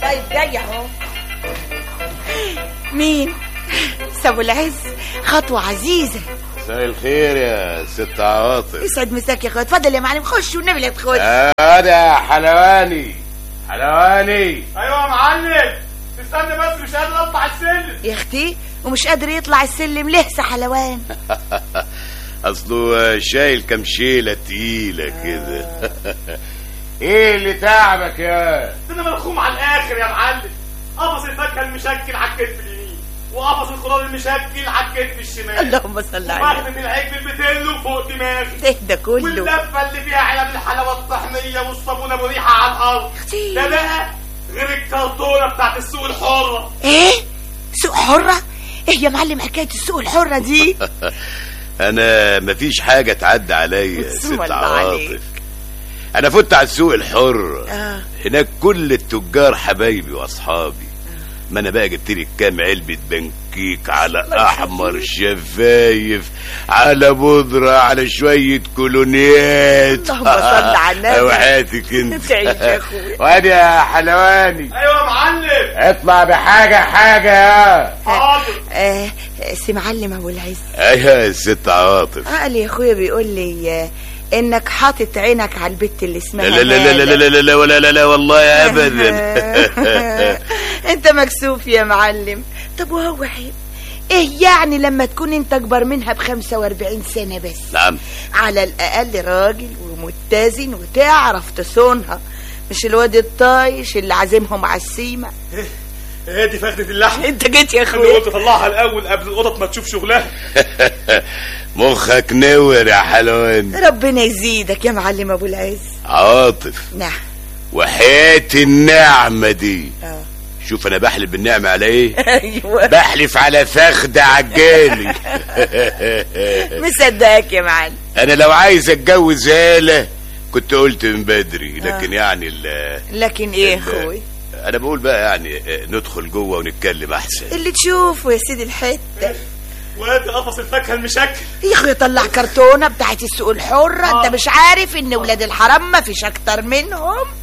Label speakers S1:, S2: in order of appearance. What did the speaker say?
S1: طيب جاي اهو مين سابو العز خطوة عزيزة
S2: مساء الخير يا ست عواطف
S1: يسعد مساك يا اخويا اتفضل يا معلم خش والنبي لا تخش
S2: انا يا حلواني حلواني
S3: ايوه يا معلم استنى بس مش قادر اطلع السلم
S1: يا اختي ومش قادر يطلع السلم لهسه حلوان
S2: اصله شايل كام شيله تقيله كده ايه اللي تعبك يا
S3: انا ملخوم على الاخر يا معلم قفص الفاكهه المشكل على الكتف اليمين وقفص الخضار المشكل على الكتف الشمال
S1: اللهم صل على النبي
S3: ومخدم العجل البتلو فوق دماغي
S1: ده ده كله
S3: واللفه اللي فيها علب الحلاوه الطحنيه والصابونه ابو ريحه على الارض
S1: اختي
S3: ده بقى غير الكرتونه بتاعت السوق الحره
S1: ايه سوق حرة ايه يا معلم حكاية السوق الحرة دي
S2: انا مفيش حاجه تعدي عليا يا
S1: بسم
S2: ست
S1: الله
S2: عواطف
S1: عليك.
S2: انا فت على السوق الحر
S1: آه.
S2: هناك كل التجار حبايبي واصحابي ما انا بقى جبت لي كام علبه بنكيك على احمر شفايف على بودره على شويه كولونيات
S1: اللهم صل على النبي.
S2: وحياتك انت
S1: تعيش يا أخويا.
S2: وادي يا حلواني
S3: ايوه يا معلم
S2: اطلع بحاجه حاجه يا
S3: حاضر
S1: آه سي معلم ابو العز
S2: ايوه يا ست عواطف
S1: قال يا اخويا بيقول لي آه، انك حاطط عينك على البت اللي اسمها
S2: لا لا لا لا لا لا لا لا ولا لا لا والله ابدا
S1: انت مكسوف يا معلم طب وهو عيب ايه يعني لما تكون انت اكبر منها ب 45 سنه بس
S2: نعم
S1: على الاقل راجل ومتزن وتعرف تصونها مش الواد الطايش اللي عازمهم على السيمه
S3: ايه دي فخدة اللحم
S1: انت جيت يا
S3: انا
S1: اخويا
S3: قلت طلعها الاول قبل القطط ما تشوف شغلها
S2: مخك نور يا حلوان
S1: ربنا يزيدك يا معلم ابو العز
S2: عاطف
S1: نعم
S2: وحياة النعمة دي
S1: اه
S2: شوف انا بحلف بالنعمة على ايه
S1: ايوه
S2: بحلف على فخد عجالي
S1: مصدقك يا معلم
S2: انا لو عايز اتجوز هالة كنت قلت من بدري لكن يعني ال-
S1: لكن ايه يا اخوي
S2: انا بقول بقى يعني آه، ندخل جوه ونتكلم احسن
S1: اللي تشوفه يا سيدي الحته
S3: وادي قفص الفاكهه المشكل
S1: يا اخويا طلع كرتونه بتاعت السوق الحره انت مش عارف ان ولاد الحرام ما فيش اكتر منهم